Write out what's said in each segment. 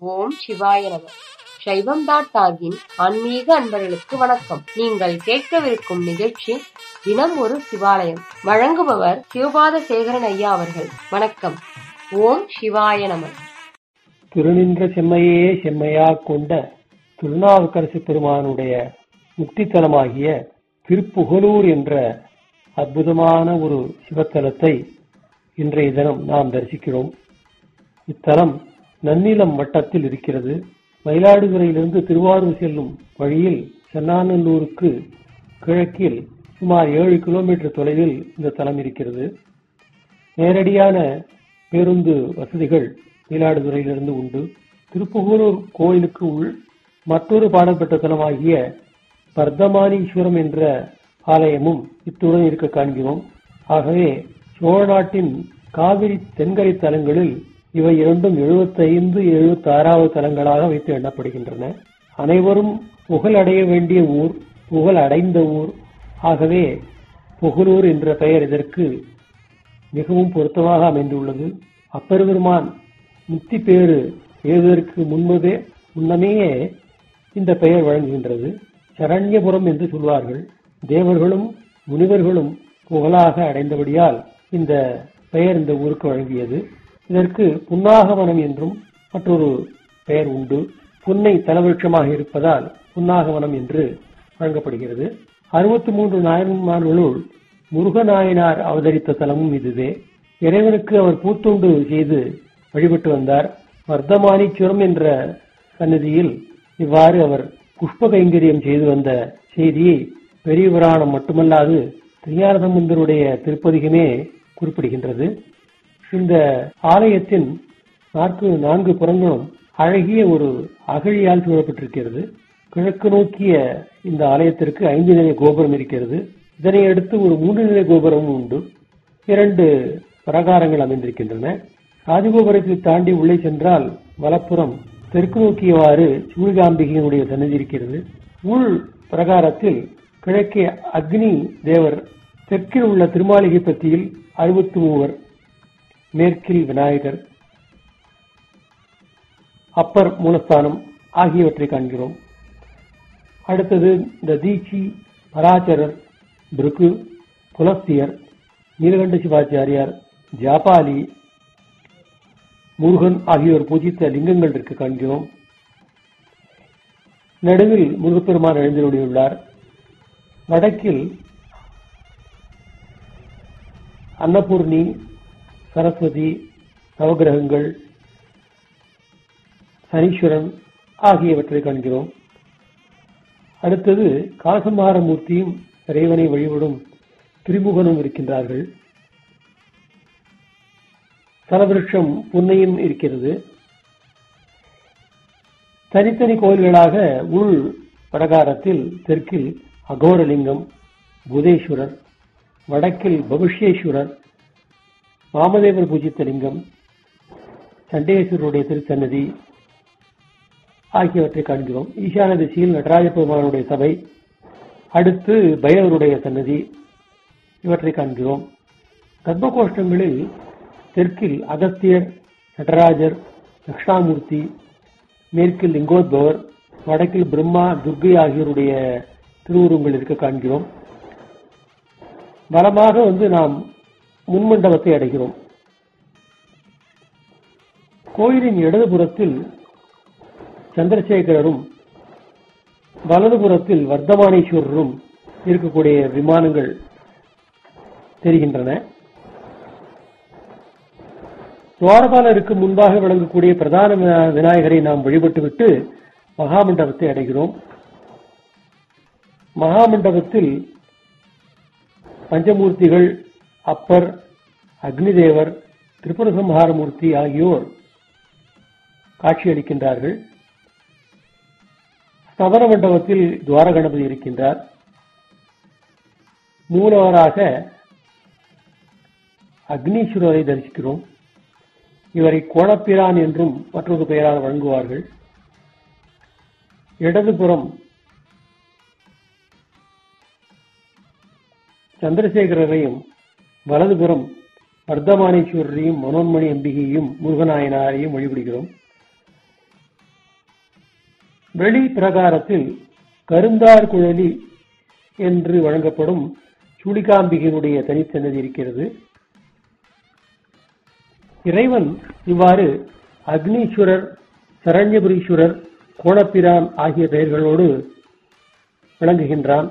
ஓம் சிவாய நம சைவம் டாட் டாகின் ஆன்மீக அன்பர்களுக்கு வணக்கம் நீங்கள் கேட்கவிருக்கும் நிகழ்ச்சி தினம் ஒரு சிவாலயம் வழங்குபவர் சிவபாத சேகரன் ஐயா அவர்கள் வணக்கம் ஓம் சிவாய நம திருநின்ற செம்மையே செம்மையாக் கொண்ட திருநாவுக்கரசு பெருமானுடைய முக்தித்தலமாகிய திருப்புகலூர் என்ற அற்புதமான ஒரு சிவத்தலத்தை இன்றைய தினம் நாம் தரிசிக்கிறோம் இத்தலம் நன்னிலம் வட்டத்தில் இருக்கிறது மயிலாடுதுறையிலிருந்து திருவாரூர் செல்லும் வழியில் சென்னாநல்லூருக்கு கிழக்கில் சுமார் ஏழு கிலோமீட்டர் தொலைவில் இந்த தலம் இருக்கிறது நேரடியான பேருந்து வசதிகள் மயிலாடுதுறையிலிருந்து உண்டு திருப்புகலூர் கோயிலுக்கு உள் மற்றொரு பாடப்பட்ட தலமாகிய வர்த்தமானீஸ்வரம் என்ற ஆலயமும் இத்துடன் இருக்க காண்கிறோம் ஆகவே சோழ நாட்டின் காவிரி தென்கரை தலங்களில் இவை இரண்டும் எழுபத்தைந்து எழுபத்தி ஆறாவது தலங்களாக வைத்து எண்ணப்படுகின்றன அனைவரும் புகழ் அடைய வேண்டிய ஊர் புகழ் அடைந்த ஊர் ஆகவே புகழூர் என்ற பெயர் இதற்கு மிகவும் பொருத்தமாக அமைந்துள்ளது அப்பெருமான் முக்தி பேறு எழுதுவதற்கு முன்பதே முன்னமேயே இந்த பெயர் வழங்குகின்றது சரண்யபுரம் என்று சொல்வார்கள் தேவர்களும் முனிவர்களும் புகழாக அடைந்தபடியால் இந்த பெயர் இந்த ஊருக்கு வழங்கியது இதற்கு புன்னாகவனம் என்றும் மற்றொரு பெயர் உண்டு புன்னை தலவிருட்சமாக இருப்பதால் புன்னாகவனம் என்று வழங்கப்படுகிறது அறுபத்தி மூன்று நாயன்மார்களுள் முருகநாயனார் அவதரித்த தலமும் இதுவே இறைவனுக்கு அவர் பூத்தொண்டு செய்து வழிபட்டு வந்தார் வர்த்தமானீஸ்வரம் என்ற சன்னதியில் இவ்வாறு அவர் புஷ்ப கைங்கரியம் செய்து வந்த செய்தியை பெரிய புராணம் மட்டுமல்லாது திருஞானசம்பந்தருடைய திருப்பதிகமே குறிப்பிடுகின்றது இந்த ஆலயத்தின் நான்கு நான்கு புறங்களும் அழகிய ஒரு அகழியால் சூழப்பட்டிருக்கிறது கிழக்கு நோக்கிய இந்த ஆலயத்திற்கு ஐந்து நிலை கோபுரம் இருக்கிறது இதனை அடுத்து ஒரு மூன்று நிலை கோபுரமும் உண்டு இரண்டு பிரகாரங்கள் அமைந்திருக்கின்றன ராஜகோபுரத்தை தாண்டி உள்ளே சென்றால் வலப்புறம் தெற்கு நோக்கியவாறு சூழ்காம்பிகையினுடைய சன்னதி இருக்கிறது உள் பிரகாரத்தில் கிழக்கே அக்னி தேவர் தெற்கில் உள்ள திருமாளிகை பத்தியில் அறுபத்தி மூவர் மேற்கில் விநாயகர் அப்பர் மூலஸ்தானம் ஆகியவற்றை காண்கிறோம் அடுத்தது இந்த தீட்சி பராச்சரர் பிருக்கு புலஸ்தியர் நீலகண்ட சிவாச்சாரியார் ஜாபாலி முருகன் ஆகியோர் பூஜித்த லிங்கங்கள் இருக்க காண்கிறோம் நடுவில் முருகப்பெருமான் எழுந்தருளியுள்ளார் வடக்கில் அன்னபூர்ணி சரஸ்வதி நவகிரகங்கள் சனீஸ்வரன் ஆகியவற்றை காண்கிறோம் அடுத்தது காசமாரமூர்த்தியும் இறைவனை வழிபடும் திரிமுகனும் இருக்கின்றார்கள் சலவிருஷம் புன்னையும் இருக்கிறது தனித்தனி கோயில்களாக உள் பிரகாரத்தில் தெற்கில் அகோரலிங்கம் புதேஸ்வரர் வடக்கில் பகுஷ்யேஸ்வரர் வாமதேவர் பூஜித்த லிங்கம் சண்டேஸ்வரருடைய திருச்சன்னதி ஆகியவற்றை காண்கிறோம் ஈசான திசையில் நடராஜ பெருமானுடைய சபை அடுத்து பைரவருடைய சன்னதி இவற்றை காண்கிறோம் கர்ப்பகோஷ்டங்களில் தெற்கில் அகஸ்தியர் நடராஜர் தட்சிணாமூர்த்தி மேற்கில் லிங்கோத்பவர் வடக்கில் பிரம்மா துர்கை ஆகியோருடைய திருவுருவங்கள் இருக்க காண்கிறோம் வளமாக வந்து நாம் முன்மண்டபத்தை அடைகிறோம் கோயிலின் இடதுபுறத்தில் சந்திரசேகரரும் வலதுபுறத்தில் வர்த்தமானேஸ்வரரும் இருக்கக்கூடிய விமானங்கள் தெரிகின்றன துவாரபாலருக்கு முன்பாக விளங்கக்கூடிய பிரதான விநாயகரை நாம் வழிபட்டுவிட்டு மகாமண்டபத்தை அடைகிறோம் மகாமண்டபத்தில் பஞ்சமூர்த்திகள் அப்பர் அக்னிதேவர் திரிபுர சம்ஹாரமூர்த்தி ஆகியோர் காட்சியளிக்கின்றார்கள் ஸ்தவர மண்டபத்தில் துவார கணபதி இருக்கின்றார் மூலவராக அக்னீஸ்வரரை தரிசிக்கிறோம் இவரை கோணப்பிரான் என்றும் மற்றொரு பெயரால் வழங்குவார்கள் இடதுபுறம் சந்திரசேகரரையும் வலதுபுறம் வர்த்தமானேஸ்வரரையும் மனோன்மணி அம்பிகையும் முருகநாயனாரையும் வழிபடுகிறோம் வெளி பிரகாரத்தில் கருந்தார் குழலி என்று வழங்கப்படும் சூளிகாம்பிகையினுடைய தனிச்சன்னதி இருக்கிறது இறைவன் இவ்வாறு அக்னீஸ்வரர் சரண்யபுரீஸ்வரர் கோணப்பிரான் ஆகிய பெயர்களோடு விளங்குகின்றான்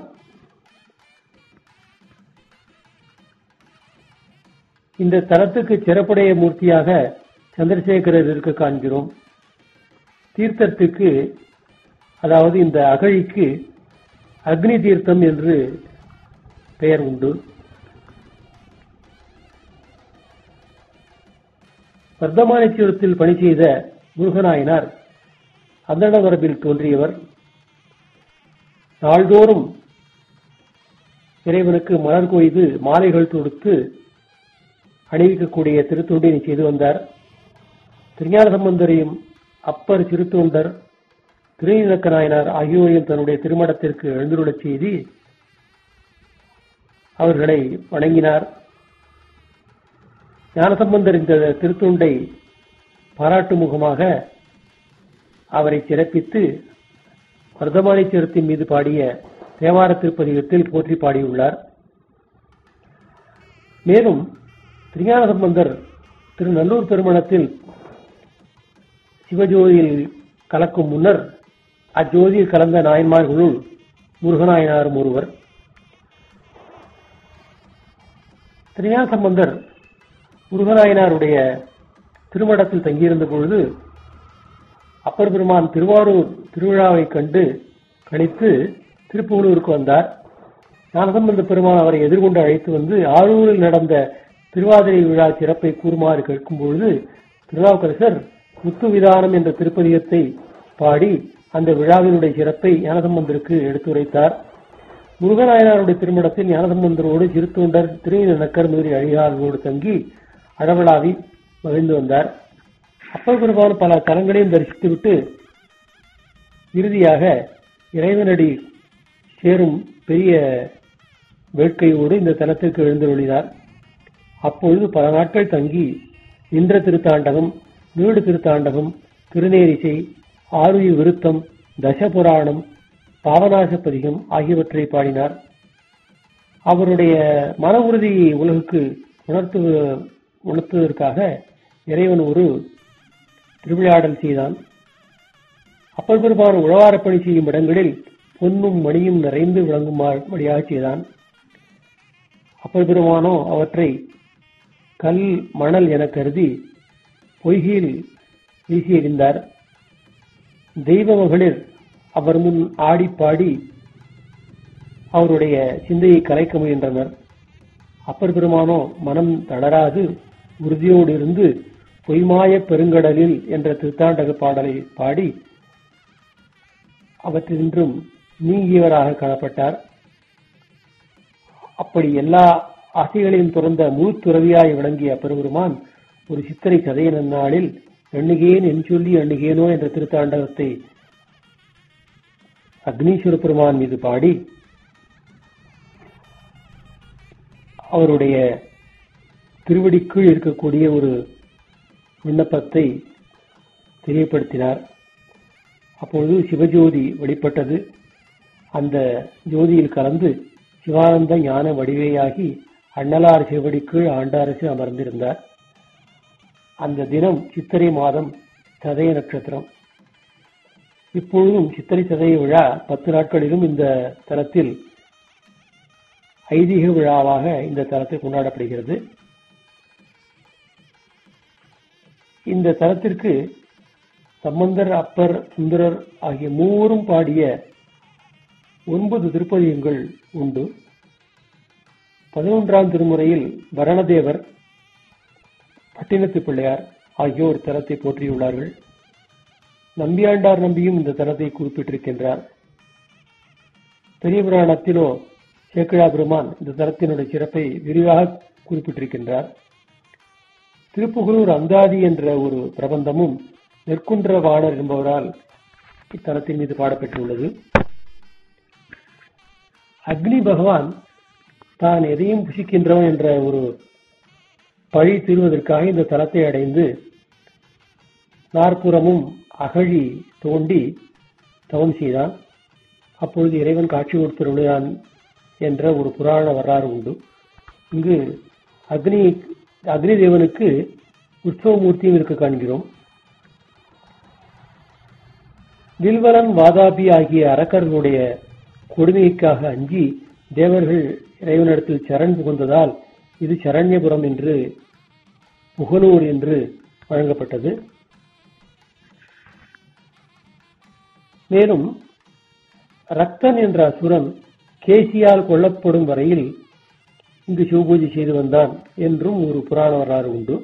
இந்த தலத்துக்கு சிறப்புடைய மூர்த்தியாக சந்திரசேகரர் இருக்க காண்கிறோம் தீர்த்தத்துக்கு அதாவது இந்த அகழிக்கு அக்னி தீர்த்தம் என்று பெயர் உண்டு வர்த்தமானேஸ்வரத்தில் பணி செய்த முருகநாயனார் அந்தண வரம்பில் தோன்றியவர் நாள்தோறும் இறைவனுக்கு மலர் கொய்து மாலைகள் தொடுத்து அணிவிக்கக்கூடிய திருத்தொண்டினை செய்து வந்தார் திருஞான சம்பந்தரையும் அப்பர் திருத்தொண்டர் திருநக்க நாயனார் ஆகியோரையும் தன்னுடைய திருமணத்திற்கு எழுந்துள்ளச் செய்தி அவர்களை வணங்கினார் ஞானசம்பந்தர் இந்த திருத்தொண்டை பாராட்டு முகமாக அவரை சிறப்பித்து வர்த்தமானீஸ்வரத்தின் மீது பாடிய தேவார திருப்பதிகத்தில் போற்றி பாடியுள்ளார் மேலும் திருஞான சம்பந்தர் திரு நல்லூர் திருமணத்தில் சிவஜோதியில் கலக்கும் முன்னர் அஜோதியில் கலந்த நாயன்மார்களுள் முருகநாயனாரும் ஒருவர் திருஞான சம்பந்தர் முருகநாயனாருடைய திருமணத்தில் தங்கியிருந்த பொழுது அப்பர் பெருமான் திருவாரூர் திருவிழாவை கண்டு கழித்து திருப்புகலூருக்கு வந்தார் ஞானசம்பந்த பெருமான் அவரை எதிர்கொண்டு அழைத்து வந்து ஆரூரில் நடந்த திருவாதிரை விழா சிறப்பை கூறுமாறு கேட்கும் பொழுது திருநாவுக்கரசர் முத்து விதானம் என்ற திருப்பதிகத்தை பாடி அந்த விழாவினுடைய சிறப்பை ஞானசம்பந்தருக்கு எடுத்துரைத்தார் முருகநாயனாருடைய திருமணத்தில் ஞானசம்பந்தரோடு சிறுத்தொண்டர் திருநக்கர் முதலி அழியாளர்களோடு தங்கி அழவலாவி மகிழ்ந்து வந்தார் அப்பர் பெருமான் பல தலங்களையும் தரிசித்துவிட்டு இறுதியாக இறைவனடி சேரும் பெரிய வேட்கையோடு இந்த தலத்திற்கு எழுந்தருளினார் அப்பொழுது பல நாட்கள் தங்கி நின்ற திருத்தாண்டகம் நீடு திருத்தாண்டகம் திருநேரிசை ஆருயிர் விருத்தம் தசபுராணம் பாவநாசப்பதிகம் ஆகியவற்றை பாடினார் அவருடைய மன உறுதியை உலகுக்கு உணர்த்து உணர்த்துவதற்காக இறைவன் ஒரு திருவிளையாடல் செய்தான் அப்பல் பெருமான் உழவாரப்பணி செய்யும் இடங்களில் பொன்னும் மணியும் நிறைந்து விளங்கும்படியாக செய்தான் அப்பல் பெருமானோ அவற்றை கல் மணல் என கருதி பொய்கையில் வீசி எறிந்தார் தெய்வ மகளிர் அவர் முன் ஆடி பாடி அவருடைய சிந்தையை கலைக்க முயன்றனர் அப்பர் பெருமானோ மனம் தளராது உறுதியோடு இருந்து பொய்மாய பெருங்கடலில் என்ற திருத்தாண்டக பாடலை பாடி அவற்றின்றும் நீங்கியவராக காணப்பட்டார் அப்படி எல்லா ஆசைகளையும் துறந்த முழு துறவியாய் விளங்கிய அப்பெருமான் ஒரு சித்திரை கதைய நன்னாளில் எண்ணுகேன் என் சொல்லி எண்ணுகேனோ என்ற திருத்தாண்டகத்தை அக்னீஸ்வர பெருமான் மீது பாடி அவருடைய திருவடிக்குள் இருக்கக்கூடிய ஒரு விண்ணப்பத்தை தெரியப்படுத்தினார் அப்பொழுது சிவஜோதி வெளிப்பட்டது அந்த ஜோதியில் கலந்து சிவானந்த ஞான வடிவேயாகி அண்ணலார் சிவடிக்குள் ஆண்டாரசு அமர்ந்திருந்தார் அந்த தினம் சித்திரை மாதம் சதய நட்சத்திரம் இப்பொழுதும் சித்திரை சதய விழா பத்து நாட்களிலும் இந்த தலத்தில் ஐதீக விழாவாக இந்த தலத்தில் கொண்டாடப்படுகிறது இந்த தலத்திற்கு சம்பந்தர் அப்பர் சுந்தரர் ஆகிய மூவரும் பாடிய ஒன்பது திருப்பதிகங்கள் உண்டு பதினொன்றாம் திருமுறையில் வரணதேவர் பட்டினத்து பிள்ளையார் ஆகியோர் தலத்தை போற்றியுள்ளார்கள் நம்பியாண்டார் நம்பியும் இந்த தலத்தை குறிப்பிட்டிருக்கின்றார் பெரிய புராணத்திலோ சேக்கிழா பெருமான் இந்த தலத்தினுடைய சிறப்பை விரிவாக குறிப்பிட்டிருக்கின்றார் திருப்புகலூர் அந்தாதி என்ற ஒரு பிரபந்தமும் நெற்குன்ற வாணர் என்பவரால் இத்தலத்தின் மீது பாடப்பெற்றுள்ளது அக்னி பகவான் தான் எதையும் புசிக்கின்றவன் என்ற ஒரு பழி தீர்வதற்காக இந்த தலத்தை அடைந்து நாற்புறமும் அகழி தோண்டி தவம் செய்தான் அப்பொழுது இறைவன் காட்சி கொடுத்திருந்தான் என்ற ஒரு புராண வரலாறு உண்டு இங்கு அக்னி அக்னி தேவனுக்கு உற்சவமூர்த்தியும் இருக்க காண்கிறோம் வில்வலன் வாதாபி ஆகிய அரக்கர்களுடைய கொடுமைக்காக அஞ்சி தேவர்கள் இறைவனிடத்தில் சரண் புகுந்ததால் இது சரண்யபுரம் என்று புகழூர் என்று வழங்கப்பட்டது மேலும் ரக்தன் என்ற அசுரன் கேசியால் கொல்லப்படும் வரையில் இங்கு சிவபூஜை செய்து வந்தான் என்றும் ஒரு புராண வரலாறு உண்டு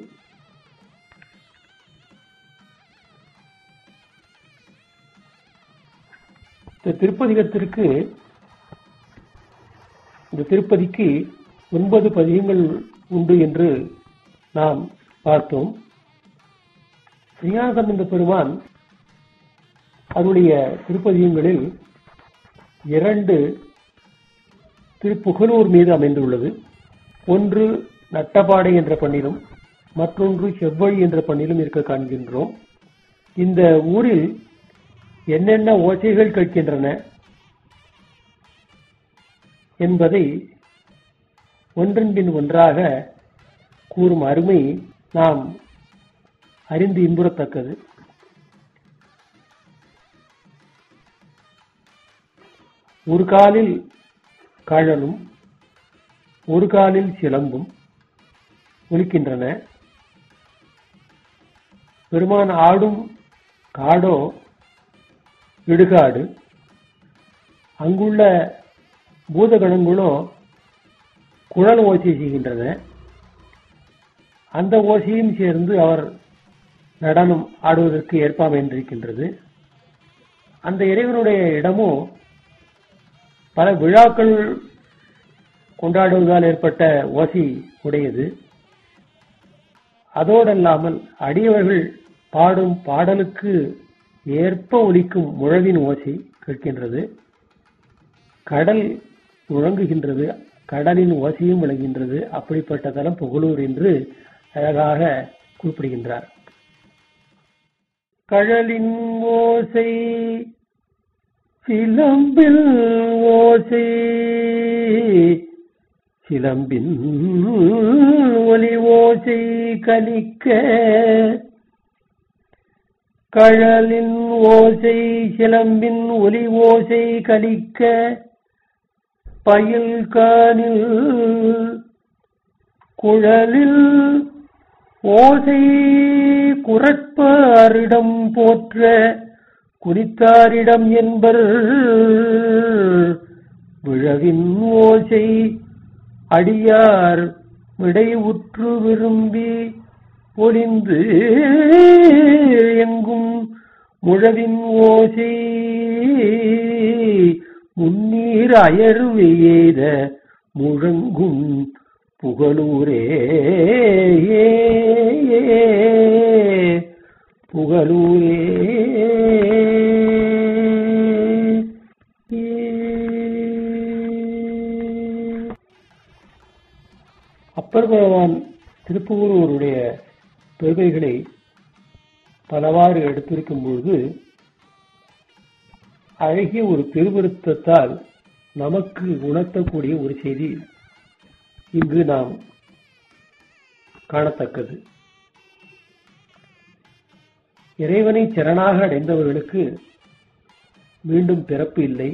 இந்த திருப்பதிகத்திற்கு இந்த திருப்பதிக்கு ஒன்பது பதிகங்கள் உண்டு என்று நாம் பார்த்தோம் ஸ்ரீயாசம்பந்த பெருமான் அவருடைய திருப்பதிகங்களில் இரண்டு திருப்புகலூர் மீது அமைந்துள்ளது ஒன்று நட்டபாடை என்ற பண்ணிலும் மற்றொன்று செவ்வழி என்ற பண்ணிலும் இருக்க காண்கின்றோம் இந்த ஊரில் என்னென்ன ஓசைகள் கேட்கின்றன என்பதை ஒன்றன் பின் ஒன்றாக கூறும் அருமை நாம் அறிந்து இன்புறத்தக்கது ஒரு காலில் கழலும் ஒரு காலில் சிலம்பும் ஒலிக்கின்றன பெருமான் ஆடும் காடோ இடுகாடு அங்குள்ள பூதகணங்களோ குழல் ஓசை செய்கின்றன அந்த ஓசையும் சேர்ந்து அவர் நடனம் ஆடுவதற்கு ஏற்பாம் என்றிருக்கின்றது அந்த இறைவனுடைய இடமோ பல விழாக்கள் கொண்டாடுவதால் ஏற்பட்ட ஓசை உடையது அதோடல்லாமல் அடியவர்கள் பாடும் பாடலுக்கு ஏற்ப ஒலிக்கும் முழவின் ஓசை கேட்கின்றது கடல் முழங்குகின்றது கடலின் ஓசையும் விளங்குகின்றது அப்படிப்பட்ட தலம் புகழூர் என்று அழகாக குறிப்பிடுகின்றார் கடலின் ஓசை சிலம்பில் ஓசை சிலம்பின் ஒலி ஓசை கலிக்க கழலின் ஓசை சிலம்பின் ஒலி ஓசை கலிக்க பயில் கானில் குழலில் ஓசை குரட்பாரிடம் போற்ற குறித்தாரிடம் என்பர் விழவின் ஓசை அடியார் விடை உற்று விரும்பி பொலிந்து எங்கும் முழவின் ஓசை முன்னீர் அயர்வு எய்த முழங்கும் புகழூரே புகழூரே அப்பர் பகவான் திருப்பூரூருடைய பெருமைகளை பலவாறு எடுத்திருக்கும் பொழுது அழகிய ஒரு பெருவருத்தத்தால் நமக்கு உணர்த்தக்கூடிய ஒரு செய்தி இங்கு நாம் காணத்தக்கது இறைவனை சரணாக அடைந்தவர்களுக்கு மீண்டும் பிறப்பு இல்லை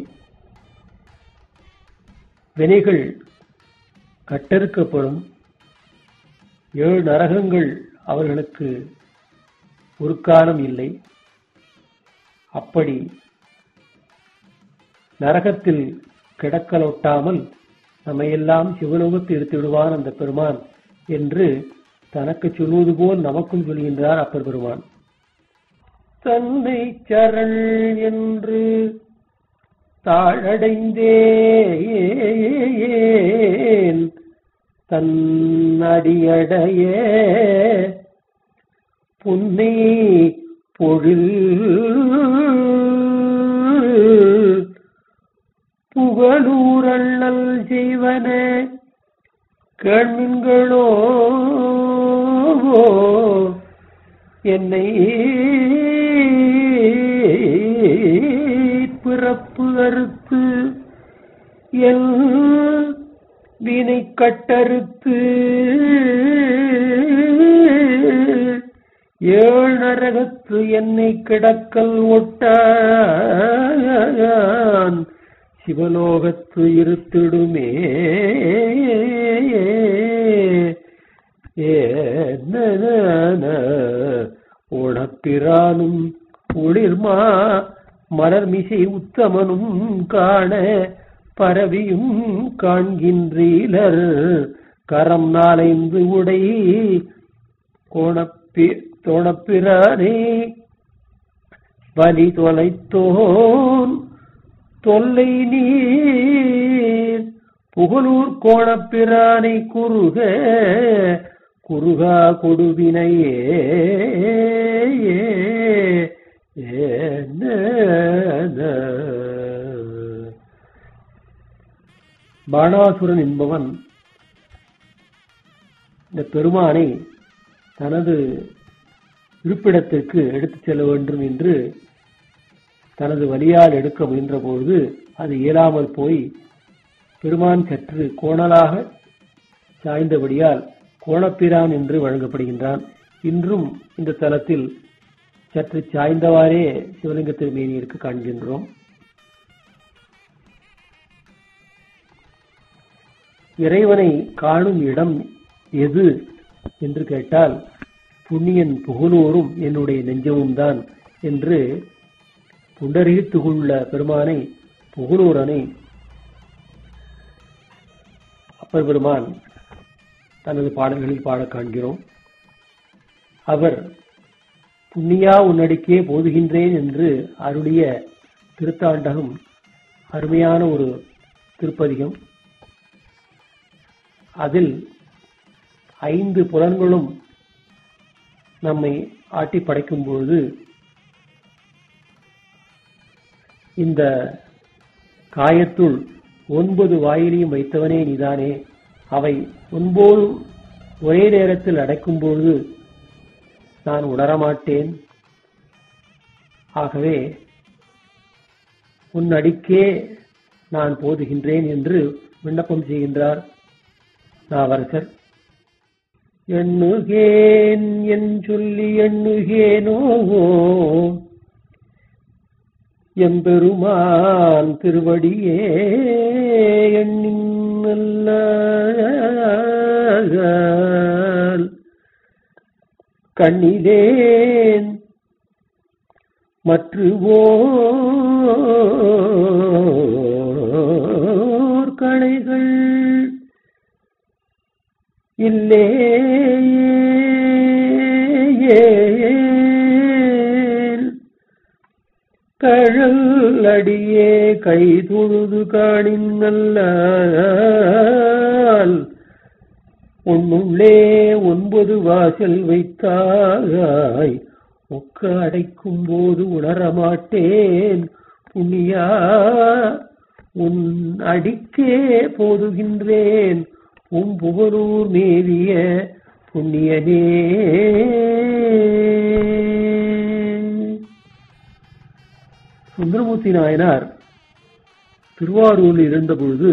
வினைகள் கட்டறுக்கப்படும் ஏழு நரகங்கள் அவர்களுக்கு ஒரு காலம் இல்லை அப்படி நரகத்தில் கிடக்கலொட்டாமல் நம்மையெல்லாம் சிவலோகத்தில் எடுத்து விடுவான் அந்த பெருமான் என்று தனக்கு சொல்வது போல் நமக்கும் சொல்கின்றார் அப்பர் பெருமான் தன்னை சரண் என்று தாழடைந்தேன் தன்னடியடைய புன்னை பொழில் புகழூரள்ளல் செய்வன கேள்வின்களோ என்னை அறுத்து எல் வினை கட்டறுத்து ஏழ் நரகத்து என்னை கிடக்கல் ஒட்டான் சிவலோகத்து இருத்திடுமே ஏன உணப்பிரானும் ஒளிர்மா மலர்மிசை உத்தமனும் காண பரவியும் காண்கின்றீலர் கரம் நாளைந்து உடை கோணப்பி தோணப்பிரானே வலி தொலைத்தோன் தொல்லை நீர் புகழூர் கோணப்பிரானை குறுக குறுகா கொடுவினையே பாணாசுரன் என்பவன் இந்த பெருமானை தனது இருப்பிடத்திற்கு எடுத்துச் செல்ல வேண்டும் என்று தனது வழியால் எடுக்க முயன்ற பொழுது அது இயலாமல் போய் பெருமான் சற்று கோணலாக சாய்ந்தபடியால் கோணப்பிரான் என்று வழங்கப்படுகின்றான் இன்றும் இந்த தலத்தில் சற்று சாய்ந்தவாறே சிவலிங்க திருமேனியிற்கு காண்கின்றோம் இறைவனை காணும் இடம் எது என்று கேட்டால் புண்ணியன் புகழூரும் என்னுடைய நெஞ்சமும் தான் என்று புண்டரீத்துக்குள்ள பெருமானை புகழூரனை அப்பர் பெருமான் தனது பாடல்களில் பாட காண்கிறோம் அவர் புண்ணியா உன்னடிக்கே போதுகின்றேன் என்று அருளிய திருத்தாண்டகம் அருமையான ஒரு திருப்பதிகம் அதில் ஐந்து புலன்களும் நம்மை ஆட்டி படைக்கும் பொழுது இந்த காயத்துள் ஒன்பது வாயிலையும் வைத்தவனே நீதானே அவை ஒன்போதும் ஒரே நேரத்தில் அடைக்கும் பொழுது நான் உணரமாட்டேன் ஆகவே உன் அடிக்கே நான் போதுகின்றேன் என்று விண்ணப்பம் செய்கின்றார் நாவரசர் எண்ணுகேன் என் சொல்லி எண்ணுகேனோ எம்பெருமான் திருவடியே எண்ணின் கண்ணிலேன் மற்றுவோர் களைகள் இல்லே கழல் அடியே கை தொழுது காணின் நல்ல உன்னுள்ளே ஒன்பது வாசல் வைத்தாய் ஒக்க அடைக்கும் போது உணரமாட்டேன் புண்ணியா உன் அடிக்கே போதுகின்றேன் உம் புகழூர் மேவிய புண்ணியனே சுந்தரமூர்த்தி நாயனார் திருவாரூரில் இருந்தபொழுது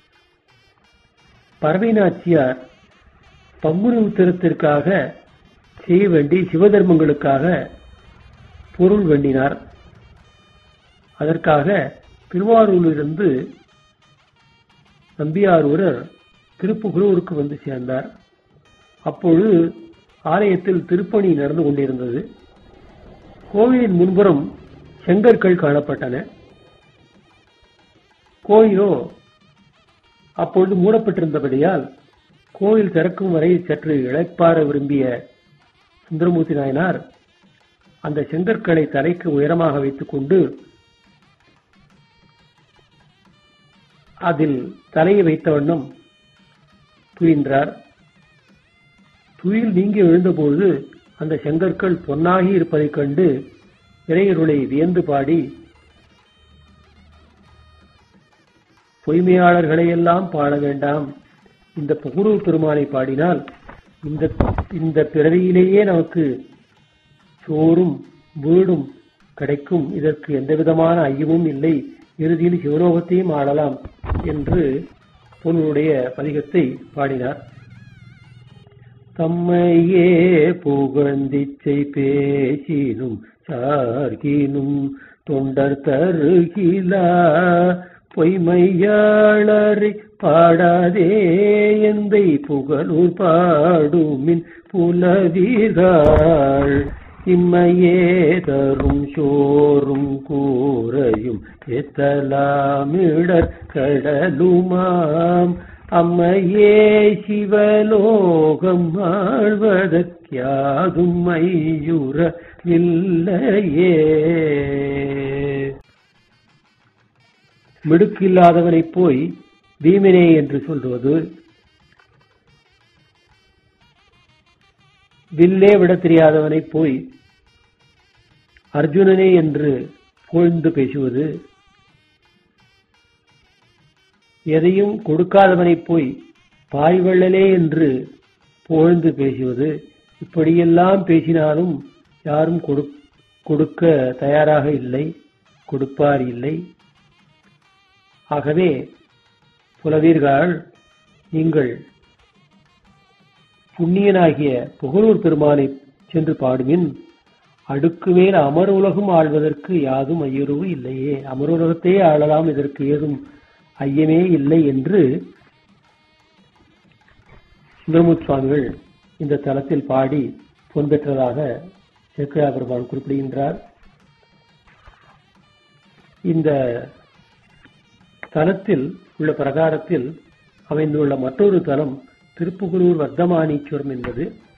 பறவை நாச்சியார் பங்குனி உத்தரத்திற்காக செய்ய வேண்டி சிவதர்மங்களுக்காக பொருள் வேண்டினார் அதற்காக திருவாரூரிலிருந்து நம்பியாரூரர் திருப்புகலூருக்கு வந்து சேர்ந்தார் அப்பொழுது ஆலயத்தில் திருப்பணி நடந்து கொண்டிருந்தது கோவிலின் முன்புறம் செங்கற்கள் காணப்பட்டன கோயிலோ அப்பொழுது மூடப்பட்டிருந்தபடியால் கோயில் திறக்கும் வரை சற்று இழைப்பார விரும்பிய சுந்தரமூர்த்தி நாயனார் அந்த செங்கற்களை தலைக்கு உயரமாக வைத்துக் கொண்டு அதில் தலையை வைத்த வண்ணம் துயின்றார் துயில் நீங்கி எழுந்தபோது அந்த செங்கற்கள் பொன்னாகி இருப்பதைக் கண்டு இறையருளை வியந்து பாடி பொய்மையாளர்களையெல்லாம் பாட வேண்டாம் இந்த புகுரூர் பெருமானை பாடினால் இந்த இந்த பிறவியிலேயே நமக்கு சோறும் வீடும் கிடைக்கும் இதற்கு எந்த விதமான ஐயமும் இல்லை இறுதியில் சிவலோகத்தையும் ஆளலாம் என்று பொருளுடைய பதிகத்தை பாடினார் தம்மையே புகழ்ந்திச்சை பேசினும் சார்கினும் தொண்டர் தருகிலா பொய்மையாளரை பாடாதே எந்தை புகழூர் பாடுமின் புலவீர்கள் இம்மையே தரும் சோறும் கூரையும் எத்தலாமிடர் கடலுமாம் அம்மையே சிவலோகம் ஆழ்வதற்கியாதும் மையுற இல்லையே மிடுக்கில்லாதவனைப் போய் பீமனே என்று சொல்வது வில்லே விட தெரியாதவனைப் போய் அர்ஜுனனே என்று புகழ்ந்து பேசுவது எதையும் கொடுக்காதவனைப் போய் பாய்வள்ளலே என்று புகழ்ந்து பேசுவது இப்படியெல்லாம் பேசினாலும் யாரும் கொடு கொடுக்க தயாராக இல்லை கொடுப்பார் இல்லை ஆகவே புலவீர்கள் நீங்கள் புண்ணியனாகிய புகழூர் பெருமானை சென்று பாடுமின் அடுக்கு மேல் அமர் உலகம் ஆள்வதற்கு யாதும் ஐயுறவு இல்லையே அமர் உலகத்தையே ஆளலாம் இதற்கு ஏதும் ஐயமே இல்லை என்று சுந்தரமுத் சுவாமிகள் இந்த தலத்தில் பாடி பொன் பெற்றதாக சேக்கிழா பெருமான் குறிப்பிடுகின்றார் இந்த தலத்தில் உள்ள பிரகாரத்தில் அமைந்துள்ள மற்றொரு தலம் திருப்புகலூர் வர்த்தமானீஸ்வரம் என்பது